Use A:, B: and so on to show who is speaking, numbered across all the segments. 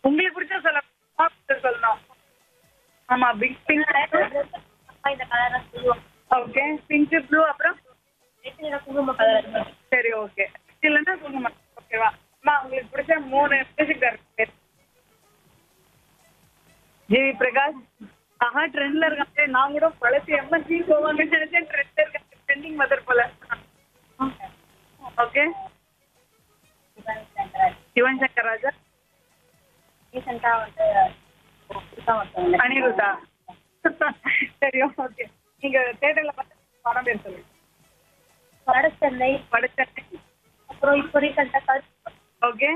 A: உங்களுக்கு பிடிச்ச சொல்ல சொல்லணும் ஆமா பிக் பிங்க்
B: அப்பா இந்த கலர் சொல்லுவோம்
A: ஓகே பிங்க் ப்ளூ அப்புறம்
B: ரெண்டு குங்கும கலர்
A: சரி ஓகே இல்லைன்னா சொல்லுங்க ஓகேவா அம்மா உங்களுக்கு பிடிச்ச மூணு மியூசிக் டைரக்டர் ஜிவி பிரகாஷ் ஆஹா ட்ரெண்ட்ல இருக்காங்க நான் கூட பழசு எம்எஸ்சி போவாங்கன்னு நினைச்சேன் ட்ரெண்ட்ல இருக்காங்க ட்ரெண்டிங் மதர் போல ஓகே சிவன் சங்கர் ராஜா
B: ரீசெண்டா வந்து புதுசா ஒருத்தவங்க
A: அனிருதா சரி ஓகே நீங்க தேட்டர்ல பார்த்து படம் பேர் சொல்லுங்க
B: வடசென்னை
A: படச்சேன்
B: அப்புறம் இப்போ ரீசெண்டா கருத்து
A: ஓகே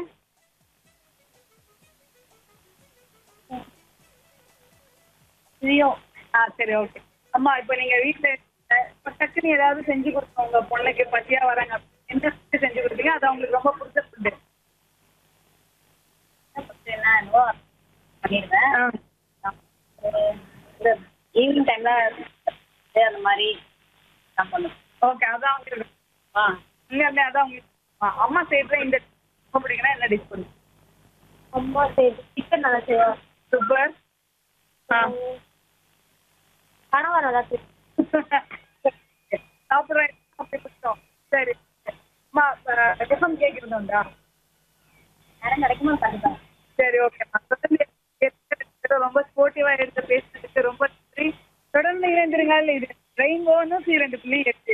B: ரியோ
A: ஆ சரி ஓகே அம்மா இப்போ நீங்க வீட்ல இப்போ டக்குன்னு ஏதாவது செஞ்சு கொடுத்தோம் உங்க பொண்ணுக்கு பசியா வராங்க என்ன food செஞ்சு கொடுத்தீங்க அது அவங்களுக்கு ரொம்ப பிடிச்ச ஃபுட்டு
B: என்ன என்னவோ பண்ணிடுவேன் இந்த ஈவினிங் டைம்ல அந்த மாதிரி நான் பண்ணுவேன்
A: ஓகே அதான் அவங்களுக்கு
B: ஆ
A: உண்மையாலுமே அதான் உங்களுக்கு ஆ, அம்மா செய்யற இந்த ரொம்ப பிடிக்குன்னா என்ன டிஷ் பண்ணுங்க
B: ரொம்ப சரி சிக்கன் நல்லா செய்வோம்
A: சூப்பர் ஆ
B: கணவர் நல்லா செய்வோம்
A: சாப்பிட்றேன் அப்படி பிடிச்சோம் சரி அம்மா டிஃபன் கேக் இருந்தோம்டா
B: நேரம் கிடைக்குமா கண்டிப்பா
A: சரி ஓகேம்மா தொடர்ந்து எடுத்து ரொம்ப ஸ்போர்ட்டிவா எடுத்து பேசுறதுக்கு ரொம்ப நன்றி தொடர்ந்து இணைந்திருங்கள் இது ரெயின்போன்னு ரெண்டு புள்ளி எட்டு